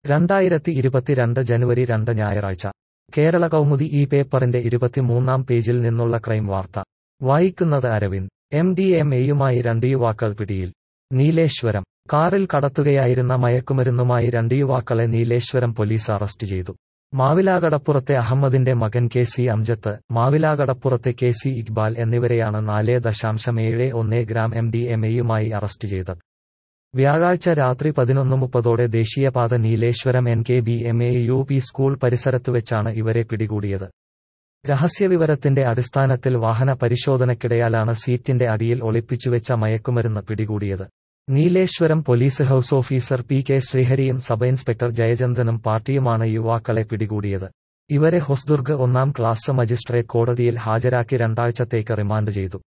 രണ്ടായിരത്തി ഇരുപത്തിരണ്ട് ജനുവരി രണ്ട് ഞായറാഴ്ച കേരള കൗമുദി ഈ പേപ്പറിന്റെ ഇരുപത്തിമൂന്നാം പേജിൽ നിന്നുള്ള ക്രൈം വാർത്ത വായിക്കുന്നത് അരവിന്ദ് എം ഡി എം എയുമായി രണ്ട് യുവാക്കൾ പിടിയിൽ നീലേശ്വരം കാറിൽ കടത്തുകയായിരുന്ന മയക്കുമരുന്നുമായി രണ്ട് യുവാക്കളെ നീലേശ്വരം പോലീസ് അറസ്റ്റ് ചെയ്തു മാവിലാകടപ്പുറത്തെ അഹമ്മദിന്റെ മകൻ കെ സി അംജത്ത് മാവിലാകടപ്പുറത്തെ കെ സി ഇക്ബാൽ എന്നിവരെയാണ് നാല് ദശാംശം ഏഴ് ഒന്ന് ഗ്രാം എം ഡി എം എയുമായി അറസ്റ്റ് ചെയ്തത് വ്യാഴാഴ്ച രാത്രി പതിനൊന്ന് മുപ്പതോടെ ദേശീയപാത Nileshwaram N K B M A U P school പരിസരത്ത് വെച്ചാണ് ഇവരെ പിടികൂടിയത് രഹസ്യവിവരത്തിന്റെ അടിസ്ഥാനത്തിൽ വാഹന പരിശോധനയ്ക്കിടയാലാണ് സീറ്റിന്റെ അടിയിൽ ഒളിപ്പിച്ചുവെച്ച മയക്കുമരുന്ന് പിടികൂടിയത് Nileshwaram police house officer P K ശ്രീഹരിയും സബ് ഇൻസ്പെക്ടർ ജയചന്ദ്രനും പാർട്ടിയുമാണ് യുവാക്കളെ പിടികൂടിയത് ഇവരെ ഹൊസ്ദുർഗ് ഒന്നാം ക്ലാസ് മജിസ്ട്രേറ്റ് കോടതിയിൽ ഹാജരാക്കി രണ്ടാഴ്ചത്തേക്ക് റിമാൻഡ് ചെയ്തു